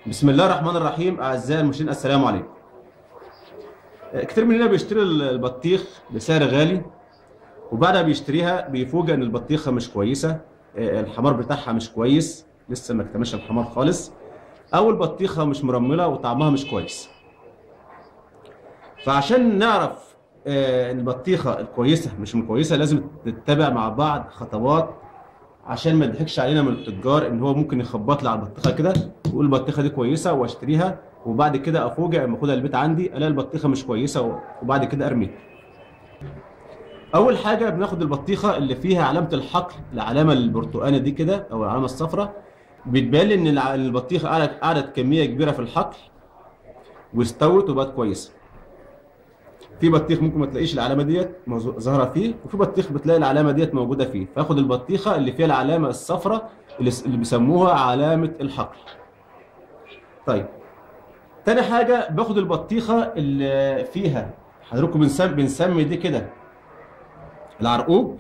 بسم الله الرحمن الرحيم اعزائي المشاهدين السلام عليكم كتير مننا بيشتري البطيخ بسعر غالي وبعدها بيشتريها بيفوجئ ان البطيخه مش كويسه الحمار بتاعها مش كويس لسه ما اكتملش الحمار خالص او البطيخه مش مرمله وطعمها مش كويس فعشان نعرف آه، ان البطيخه الكويسه مش من كويسه لازم نتبع مع بعض خطوات عشان ما يضحكش علينا من التجار ان هو ممكن يخبط لي على البطيخه كده ويقول البطيخه دي كويسه واشتريها وبعد كده افوجئ لما اخدها البيت عندي الاقي البطيخه مش كويسه وبعد كده ارميها. اول حاجه بناخد البطيخه اللي فيها علامه الحقل العلامه البرتقانه دي كده او العلامه الصفراء بتبان لي ان الع- البطيخه قعدت قعدت كميه كبيره في الحقل واستوت وبقت كويسه. في بطيخ ممكن ما تلاقيش العلامه ديت موزو- ظاهره فيه وفي بطيخ بتلاقي العلامه ديت موجوده فيه فاخد البطيخه اللي فيها العلامه الصفراء اللي, س- اللي بيسموها علامه الحقل طيب تاني حاجه باخد البطيخه اللي فيها حضراتكم بنسمي بنسمي دي كده العرقوب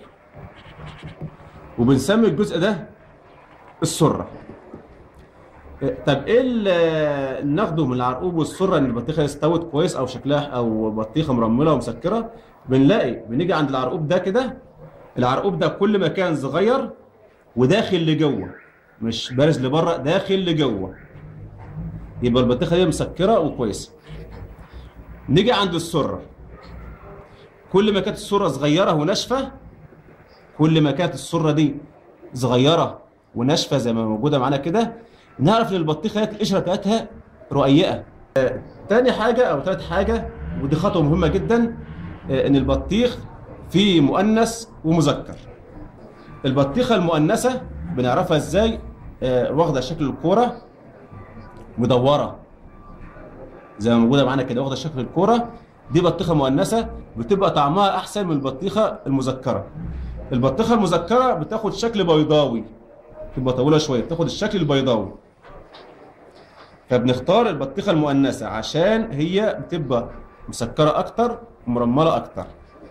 وبنسمي الجزء ده السره طب ايه اللي ناخده من العرقوب والسره ان البطيخه استوت كويس او شكلها او بطيخه مرمله ومسكره بنلاقي بنيجي عند العرقوب ده كده العرقوب ده كل ما كان صغير وداخل لجوه مش بارز لبره داخل لجوه يبقى البطيخه دي مسكره وكويسه نيجي عند السره كل ما كانت السره صغيره وناشفه كل ما كانت السره دي صغيره وناشفه زي ما موجوده معانا كده نعرف ان البطيخه ديت القشره بتاعتها رقيقه آه، تاني حاجه او تالت حاجه ودي خطوه مهمه جدا آه، ان البطيخ فيه مؤنث ومذكر البطيخه المؤنثه بنعرفها ازاي آه، واخده شكل الكوره مدوره زي ما موجوده معانا كده واخده شكل الكوره دي بطيخه مؤنثه بتبقى طعمها احسن من البطيخه المذكره البطيخه المذكره بتاخد شكل بيضاوي تبقى طويله شويه بتاخد الشكل البيضاوي فبنختار البطيخه المؤنثه عشان هي بتبقى مسكره اكتر ومرمله اكتر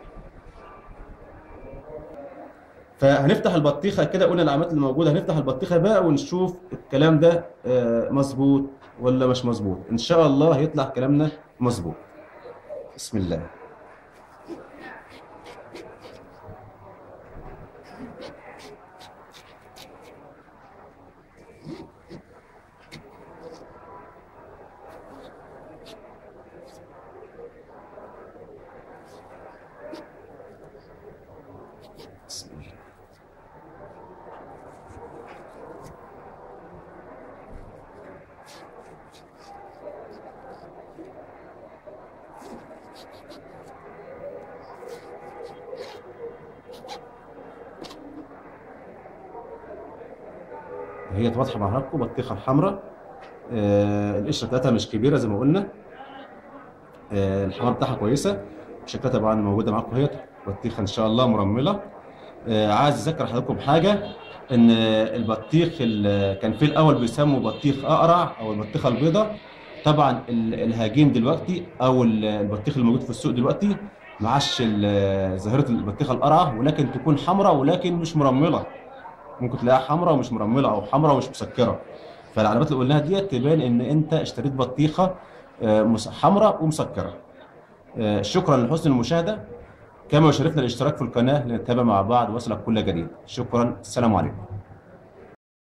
فهنفتح البطيخه كده قلنا العلامات اللي موجوده هنفتح البطيخه بقى ونشوف الكلام ده آه، مظبوط ولا مش مظبوط ان شاء الله هيطلع كلامنا مظبوط بسم الله بسم الله هي واضحه مع حضراتكم بطيخه الحمراء آه القشره بتاعتها مش كبيره زي ما قلنا آه الحمار بتاعها كويسه شكلها طبعا موجوده معاكم اهي بطيخه ان شاء الله مرمله آه عايز اذكر حضراتكم بحاجه ان البطيخ اللي كان في الاول بيسموا بطيخ اقرع او البطيخه البيضاء طبعا ال- الهجين دلوقتي او ال- البطيخ اللي موجود في السوق دلوقتي معاش ال- ظاهره البطيخه القرعه ولكن تكون حمراء ولكن مش مرمله ممكن تلاقيها حمراء ومش مرمله او حمراء ومش مسكره فالعلامات اللي قلناها ديت تبان ان انت اشتريت بطيخه آه، مس- حمراء ومسكره آه، شكرا لحسن المشاهده كما يشرفنا الاشتراك في القناه لنتابع مع بعض وصلك كل جديد شكرا السلام عليكم